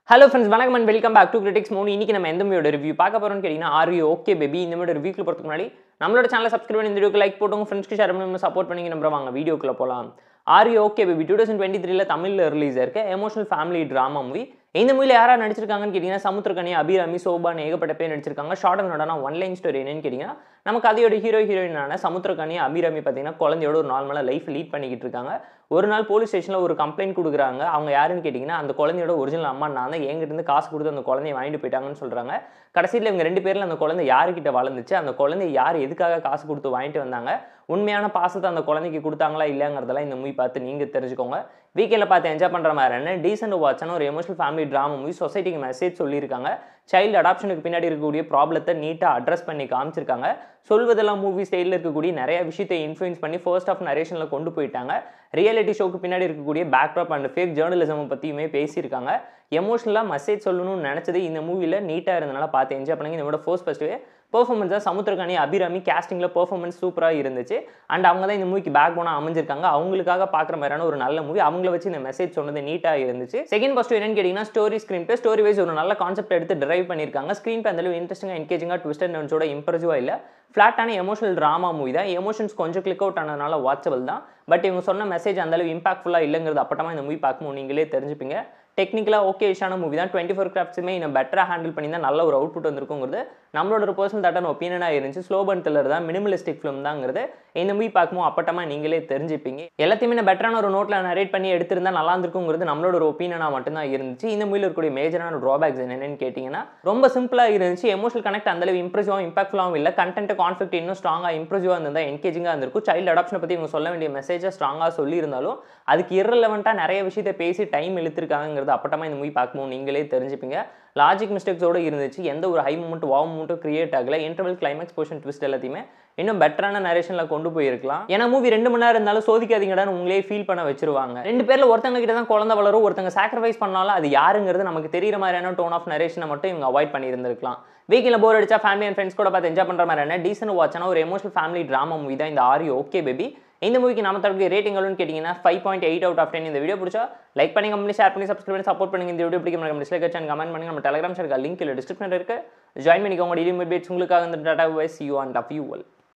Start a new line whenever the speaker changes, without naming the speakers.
hello friends வணக்கம் and welcome back to critics மூணு இன்னைக்கு நம்ம எந்த மூவியோட ரிவ்யூ பார்க்க போறோம்னு கேட்டிங்கன்னா ஆர் யூ ஓகே பேபி இந்த மாதிரி ரிவ்யூக்கு போகிறதுக்கு முன்னாடி நம்மளோட சேனலை சப்ஸ்கிரைப் பண்ணி இந்த வீடியோக்கு லைக் போட்டு உங்கள் ஃப்ரெண்ட்ஸ்க்கு ஷேர் பண்ணி சப்போர்ட் பண்ணி நம்புற வாங்க வீடியோக்குள்ள போகலாம் are you okay baby two thousand twenty த்ரீல தமிழில் ரிலீஸ் ஆயிருக்கு எமோஷனல் ஃபேமிலி ட்ராமா மூவி இந்த மூவியில் யாராக நடிச்சிருக்காங்கன்னு கேட்டிங்கன்னா சமுத்திரகனி அபிராமி சோபான் ஏகப்பட்ட பேர் நடிச்சிருக்காங்க ஷார்ட் அண்ட் நடனா ஒன் லைன் ஸ்டோரி என்னன்னு கேட்டிங்கன்னா நம்ம கதையோட ஹீரோ ஹீரோயினான சமுத்திரகனி அபிராமி பார்த்தீங்கன்னா குழந்தையோட ஒரு நார்மலாக லைஃப் லீட் பண்ணிக்கிட்டு இருக்காங்க ஒரு நாள் போலீஸ் ஸ்டேஷனில் ஒரு கம்ப்ளைண்ட் கொடுக்குறாங்க அவங்க யாருன்னு கேட்டிங்கன்னா அந்த குழந்தையோட ஒரிஜினல் அம்மா நான் தான் என்கிட்ட இருந்து காசு கொடுத்து அந்த குழந்தைய வாங்கிட்டு போயிட்டாங்கன்னு சொல்கிறாங்க கடைசியில் இவங்க ரெண்டு பேரில் அந்த குழந்தை யாருக்கிட்ட வளர்ந்துச்சு அந்த குழந்தை யார் எதுக்காக காசு கொடுத்து வாங்கிட்டு வந்தாங்க உண்மையான பாசத்தை அந்த குழந்தைக்கு கொடுத்தாங்களா இல்லைங்கிறதெல்லாம் இந்த மூவி பார்த்து நீங்கள் தெரிஞ்சுக்கோங்க வீக்கெண்டில் பார்த்து என்ஜாய் பண்ணுற மாதிரி என்ன டீசென்ட் வாட்சான ஒரு எமோஷனல் ஃபேமிலி ட்ராமா மூவி சொசைட்டிக்கு மெசேஜ் சொல்லியிருக்காங்க சைல்டு அடாப்ஷனுக்கு பின்னாடி இருக்கக்கூடிய ப்ராப்ளத்தை நீட்டாக அட்ரஸ் பண்ணி காமிச்சிருக்காங்க சொல்வதெல்லாம் மூவி ஸ்டைலில் இருக்கக்கூடிய நிறைய விஷயத்தை இன்ஃப்ளூயன்ஸ் பண்ணி ஃபர்ஸ்ட் ஆஃப் நரேஷனில் கொண்டு போயிட்டாங்க ரியாலிட்டி ஷோக்கு பின்னாடி இருக்கக்கூடிய பேக்ராப் அண்ட் ஃபேக் ஜேர்னலிசம் பற்றியுமே பேசியிருக்காங்க எமோஷனலாக மெசேஜ் சொல்லணும்னு நினச்சது இந்த மூவியில் நீட்டாக இருந்தனால பார்த்து என்ஜாய் பண்ணுங்க இதோட ஃபர்ஸ்ட் ஃபஸ்ட்டு பெர்ஃபார்மன்ஸாக சமுத்திரகாணி அபிராமி கேஸ்டிங்கில் பெர்ஃபார்மன்ஸ் சூப்பராக இருந்துச்சு அண்ட் அவங்க தான் இந்த மூவிக்கு பேக் போனால் அமைஞ்சிருக்காங்க அவங்களுக்காக பார்க்குற மாதிரியான ஒரு நல்ல மூவி அவங்கள வச்சு இந்த மெசேஜ் சொன்னது நீட்டாக இருந்துச்சு செகண்ட் ஃபஸ்ட் என்னன்னு கேட்டிங்கன்னா story screenplay story wise ஒரு நல்ல கான்செப்ட் எடுத்து டிரைவ் பண்ணியிருக்காங்க ஸ்க்ரீன் பே அந்தளவு இன்ட்ரெஸ்டிங்காக என்கேஜிங்காக ட்விஸ்ட் அண்ட் டர்ன்ஸோட இம்ப்ரெசிவாக இல்லை ஃப்ளாட்டான எமோஷனல் ட்ராமா மூவி தான் எமோஷன்ஸ் கொஞ்சம் கிளிக் அவுட் ஆனதுனால வாட்சபிள் தான் பட் இவங்க சொன்ன மெசேஜ் அந்தளவு இம்பாக்ட்ஃபுல்லாக இல்லைங்கிறது அப்பட்டமா இந்த மூவி பார்க்கும்போது நீங்களே தெரிஞ்சுப்பீங்க டெக்னிக்கலாக ஓகே இஷான மூவி தான் டுவெண்ட்டி ஃபோர் கிராஃப்ட்ஸுமே இன்னும் பெட்டராக ஹேண்டில் பண்ணி தான் நல்ல ஒரு அவுட்புட் வந்திருக்குங்கிறது நம்மளோட ஒரு பர்சனல் தட்டான ஒப்பீனியனாக இருந்துச்சு ஸ்லோ பன் தில்லர் தான் மினிமலிஸ்டிக் ஃபிலிம் தாங்கிறது இந்த மூவி பார்க்கும்போது அப்பட்டமாக நீங்களே தெரிஞ்சுப்பீங்க எல்லாத்தையுமே நான் பெட்டரான ஒரு நோட்டில் நரேட் பண்ணி எடுத்திருந்தா நல்லா இருந்திருக்குங்கிறது நம்மளோட ஒரு ஒப்பீனியனாக மட்டும்தான் இருந்துச்சு இந்த மூவியில் இருக்கக்கூடிய மேஜரான ட்ராபேக்ஸ் என்னென்னு கேட்டிங்கன்னா ரொம்ப சிம்பிளாக இருந்துச்சு எமோஷனல் கனெக்ட் அந்தளவு இம்ப்ரெசிவாகவும் இம்பாக்ட்ஃபுல்லாகவும் இல்லை கண்டென்ட் கான்ஃபிளிக் இன்னும் ஸ்ட்ராங்காக இம்ப்ரெசிவாக இருந்தால் என்கேஜிங்காக இருந்திருக்கும் சைல்டு அடாப்ஷனை பற்றி இவங்க சொல்ல வேண்டிய மெசேஜை ஸ்ட்ராங்காக சொல்லியிருந்தாலும் அதுக்கு இரலவெண்ட்டாக நிறைய விஷயத்தை பேசி டைம் இழுத்துருக்காங்கிறது அப்பட்டமாக இந்த மூவி பார்க்கும்போது நீங்களே தெரிஞ்சுப்பீங்க லாஜிக் மிஸ்டேக்ஸோடு இருந்துச்சு எந்த ஒரு ஹை மூமெண்ட் வாவ் மூமெண்ட்டும் கிரியேட் ஆகலை இன்டர்வல் கிளைமேக்ஸ் போர்ஷன் ட்விஸ்ட் எல்லாத்தையுமே இன்னும் பெட்டரான நரேஷனில் கொண்டு போயிருக்கலாம் ஏன்னா மூவி ரெண்டு மணி நேரம் இருந்தாலும் சோதிக்காதீங்கடான்னு உங்களே ஃபீல் பண்ண வச்சிருவாங்க ரெண்டு பேரில் ஒருத்தங்க கிட்ட தான் குழந்தை வளரும் ஒருத்தங்க சாக்ரிஃபைஸ் பண்ணாலும் அது யாருங்கிறது நமக்கு தெரியிற மாதிரியான டோன் ஆஃப் நரேஷனை மட்டும் இவங்க அவாய்ட் பண்ணியிருந்திருக்கலாம் வீக்கில் போர் அடிச்சா ஃபேமிலி அண்ட் ஃப்ரெண்ட்ஸ் கூட பார்த்து என்ஜாய் பண்ணுற மாதிரியான டீசென்ட் வாட்சான ஒரு எமோஷனல் ஃபேமிலி ட்ராமா மூவி தான் இந்த ஆரி ஓகே பேபி இந்த மூவிக்கு நம்ம தரக்கூடிய ரேட்டிங் எவ்வளோன்னு கேட்டிங்கன்னா five point eight out of ten இந்த வீடியோ பிடிச்சா லைக் பண்ணி கம்பெனி ஷேர் பண்ணி சப்ஸ்கிரைப் பண்ணி சப்போர்ட் பண்ணுங்க இந்த வீடியோ பிடிக்கும் நம்ம டிஸ்லைக் அண்ட் கமெண்ட் பண்ணுங்க நம்ம டெலிகிராம் சேனல் லிங்க் இல்லை டிஸ்கிரிப்ஷன் இருக்கு ஜாயின் பண்ணிக்கோங்க டெய்லி பேட்ஸ் உங்களுக்காக இந்த டாட்டா வைஸ் யூ அண்ட் அஃப் யூ வெல்